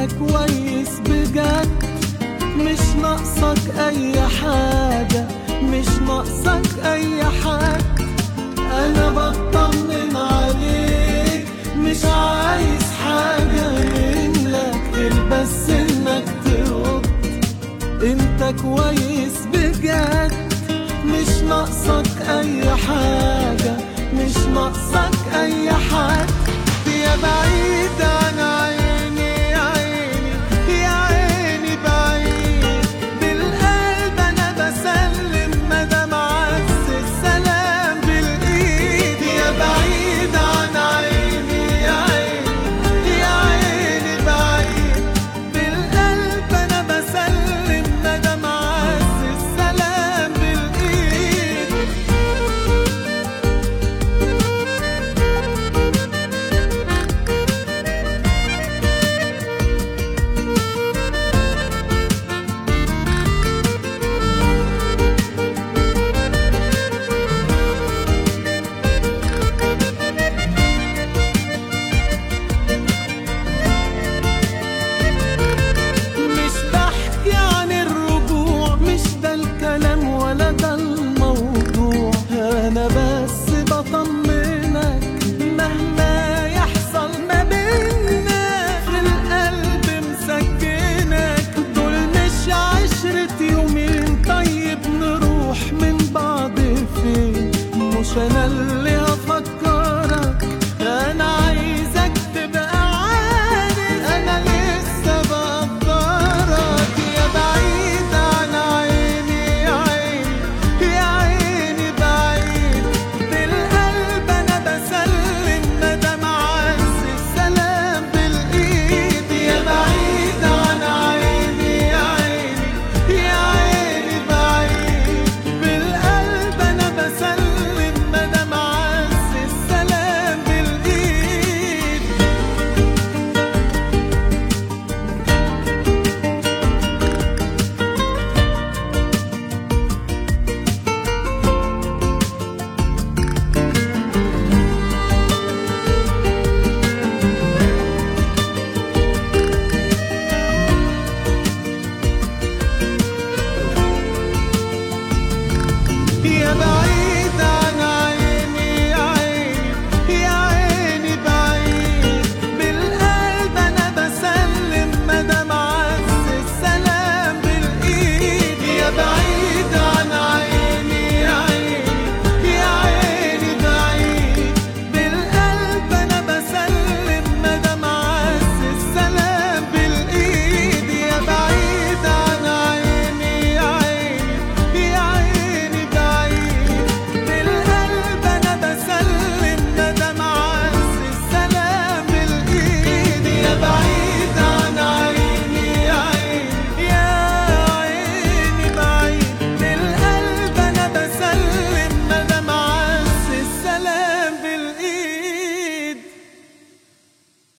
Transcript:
كويس بجد مش ناقصك اي حاجة مش ناقصك اي حاجة انا بطمن عليك مش عايز حاجة منك غير بس انك ترد انت كويس بجد مش ناقصك اي حاجة مش ناقصك اي حاجة يا بعيد عن عيني يا عيني يا عيني بعيد بالقلب انا بسلم مدام عز السلام بالايد يا بعيد عن عيني يا عيني يا عيني بعيد بالقلب انا بسلم مدام عز السلام بالايد مش بحكي عن الرجوع مش ده الكلام ولا ده الموضوع انا بس بطمنك مهما يحصل ما بينا في القلب مسكنك دول مش عشرة يومين طيب نروح من بعض فين مش انا اللي هفكرك انا عايزك تبقى عارف انا لسه بقدرك يا بعيد عن عيني يا عيني يا عيني بعيد بالقلب انا بسلم مدام عز السلام بالايد يا بعيد عن عيني يا عيني يا عيني بعيد بالقلب انا بسلم مدام عز السلام بالايد يا بعيد عن عيني يا عيني يا عيني بعيد بالقلب انا بسلم مدام عز السلام بالايد يا بعيد عن عيني يا عيني يا عيني بعيد بالقلب انا بسلم مدام عز السلام بالايد يا بعيد عن عيني يا عيني يا عيني بعيد بالقلب انا بسلم مدام